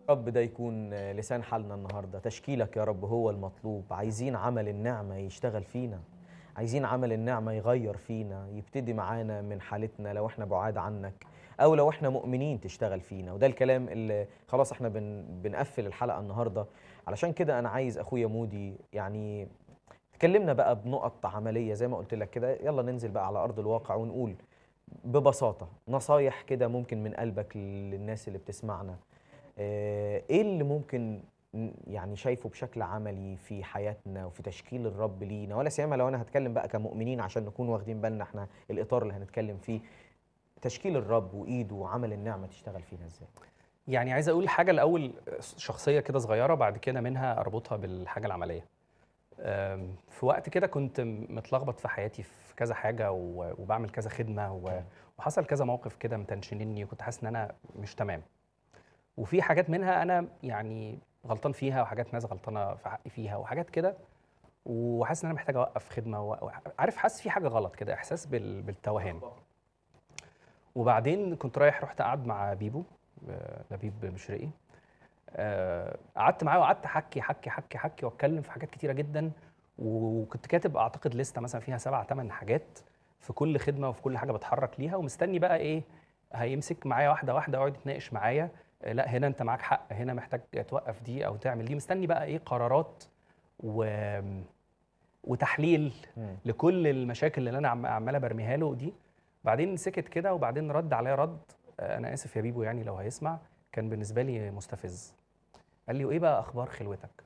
رب ده يكون لسان حالنا النهارده تشكيلك يا رب هو المطلوب عايزين عمل النعمه يشتغل فينا عايزين عمل النعمه يغير فينا يبتدي معانا من حالتنا لو احنا بعاد عنك او لو احنا مؤمنين تشتغل فينا وده الكلام اللي خلاص احنا بن بنقفل الحلقه النهارده علشان كده انا عايز اخويا مودي يعني تكلمنا بقى بنقط عمليه زي ما قلت لك كده يلا ننزل بقى على ارض الواقع ونقول ببساطه نصايح كده ممكن من قلبك للناس اللي بتسمعنا آه، ايه اللي ممكن ن- يعني شايفه بشكل عملي في حياتنا وفي تشكيل الرب لينا ولا سيما لو انا هتكلم بقى كمؤمنين عشان نكون واخدين بالنا احنا الاطار اللي هنتكلم فيه تشكيل الرب وايده وعمل النعمه تشتغل فينا ازاي يعني عايز اقول حاجه الاول شخصيه كده صغيره بعد كده منها اربطها بالحاجه العمليه أم، في وقت كده كنت متلخبط في حياتي في كذا حاجه و- وبعمل كذا خدمه و- وحصل كذا موقف كده متنشنني وكنت حاسس ان انا مش تمام وفي حاجات منها انا يعني غلطان فيها وحاجات ناس غلطانه في حقي فيها وحاجات كده وحاسس ان انا محتاج اوقف خدمه و- عارف حاسس في حاجه غلط كده احساس بال- بالتوهان وبعدين كنت رايح رحت قعد مع بيبو آه، لبيب مشرقي آه، قعدت معاه وقعدت احكي حكي حكي حكي واتكلم في حاجات كتيره جدا وكنت كاتب اعتقد لسته مثلا فيها سبع ثمان حاجات في كل خدمه وفي كل حاجه بتحرك ليها ومستني بقى ايه هيمسك معايا واحده واحده ويقعد يتناقش معايا آه، لا هنا انت معاك حق هنا محتاج توقف دي او تعمل دي مستني بقى ايه قرارات و وتحليل مم. لكل المشاكل اللي انا عم- عماله برميها له دي بعدين سكت كده وبعدين رد عليا رد آه، انا اسف يا بيبو يعني لو هيسمع كان بالنسبه لي مستفز قال لي وايه بقى اخبار خلوتك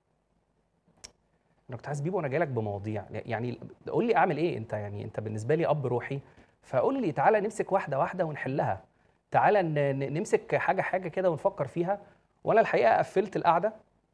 انا كنت حاسس بيبو انا جاي لك بمواضيع يعني قول لي اعمل ايه انت يعني انت بالنسبه لي اب روحي فقول لي تعالى نمسك واحده واحده ونحلها تعالى ن- ن- نمسك حاجه حاجه كده ونفكر فيها وانا الحقيقه قفلت القعده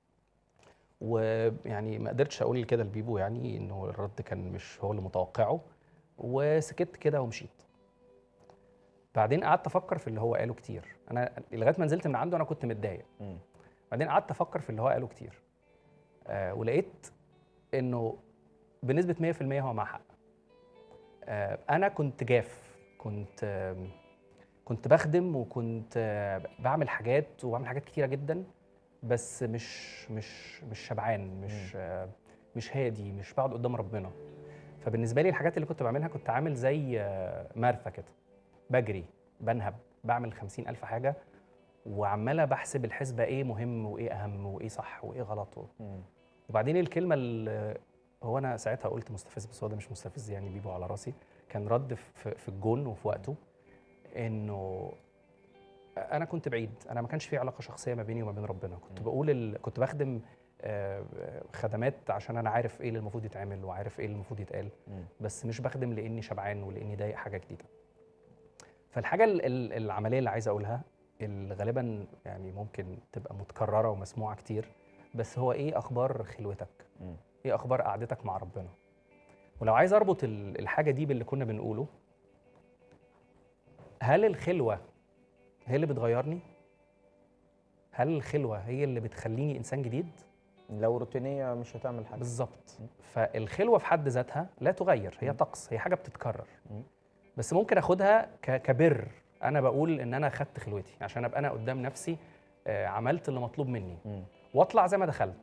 ويعني ما قدرتش اقول كده لبيبو يعني انه الرد كان مش هو اللي متوقعه وسكت كده ومشيت بعدين قعدت افكر في اللي هو قاله كتير انا لغايه ما نزلت من عنده انا كنت متضايق مم. بعدين قعدت افكر في اللي هو قاله كتير آه ولقيت انه بنسبه 100% هو مع حق آه انا كنت جاف كنت آه كنت بخدم وكنت آه بعمل حاجات وبعمل حاجات كتيره جدا بس مش مش مش شبعان مش آه مش هادي مش بقعد قدام ربنا فبالنسبه لي الحاجات اللي كنت بعملها كنت عامل زي آه مارثا كده بجري بنهب بعمل خمسين ألف حاجة وعمالة بحسب الحسبة إيه مهم وإيه أهم وإيه صح وإيه غلط و... مم. وبعدين الكلمة اللي هو أنا ساعتها قلت مستفز بس هو ده مش مستفز يعني بيبو على راسي كان رد في, في الجون وفي وقته إنه أنا كنت بعيد أنا ما كانش في علاقة شخصية ما بيني وما بين ربنا كنت م. بقول ال... كنت بخدم آه، خدمات عشان أنا عارف إيه اللي المفروض يتعمل وعارف إيه اللي المفروض يتقال مم. بس مش بخدم لاني شبعان ولاني ضايق حاجه جديده فالحاجه ال- ال- العمليه اللي عايز اقولها اللي غالبا يعني ممكن تبقى متكرره ومسموعه كتير بس هو ايه اخبار خلوتك مم. ايه اخبار قعدتك مع ربنا ولو عايز اربط ال- الحاجه دي باللي كنا بنقوله هل الخلوه هي اللي بتغيرني هل الخلوه هي اللي بتخليني انسان جديد لو روتينيه مش هتعمل حاجه بالظبط فالخلوه في حد ذاتها لا تغير هي مم. طقس هي حاجه بتتكرر مم. بس ممكن اخدها ك- كبر انا بقول ان انا خدت خلوتي عشان ابقى انا قدام نفسي آه، عملت اللي مطلوب مني مم. واطلع زي ما دخلت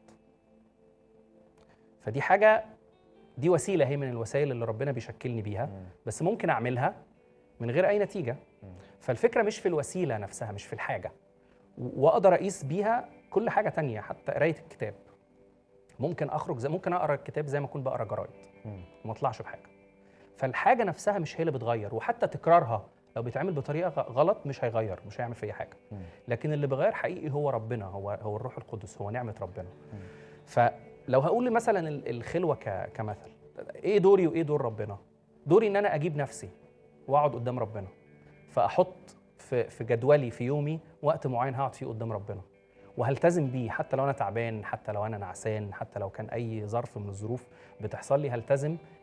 فدي حاجه دي وسيله هي من الوسائل اللي ربنا بيشكلني بيها مم. بس ممكن اعملها من غير اي نتيجه مم. فالفكره مش في الوسيله نفسها مش في الحاجه و- واقدر اقيس بيها كل حاجه تانية حتى قرايه الكتاب ممكن اخرج زي ممكن اقرا الكتاب زي ما اكون بقرا جرايد مم. وما اطلعش بحاجه فالحاجه نفسها مش هي اللي بتغير وحتى تكرارها لو بيتعمل بطريقه غ- غلط مش هيغير مش هيعمل فيا حاجه مم. لكن اللي بيغير حقيقي هو ربنا هو هو الروح القدس هو نعمه ربنا مم. فلو هقول مثلا ال- الخلوه ك- كمثل ايه دوري وايه دور ربنا دوري ان انا اجيب نفسي واقعد قدام ربنا فاحط في في جدولي في يومي وقت معين هقعد فيه قدام ربنا وهلتزم بيه حتى لو انا تعبان حتى لو انا نعسان حتى لو كان اي ظرف من الظروف بتحصل لي هلتزم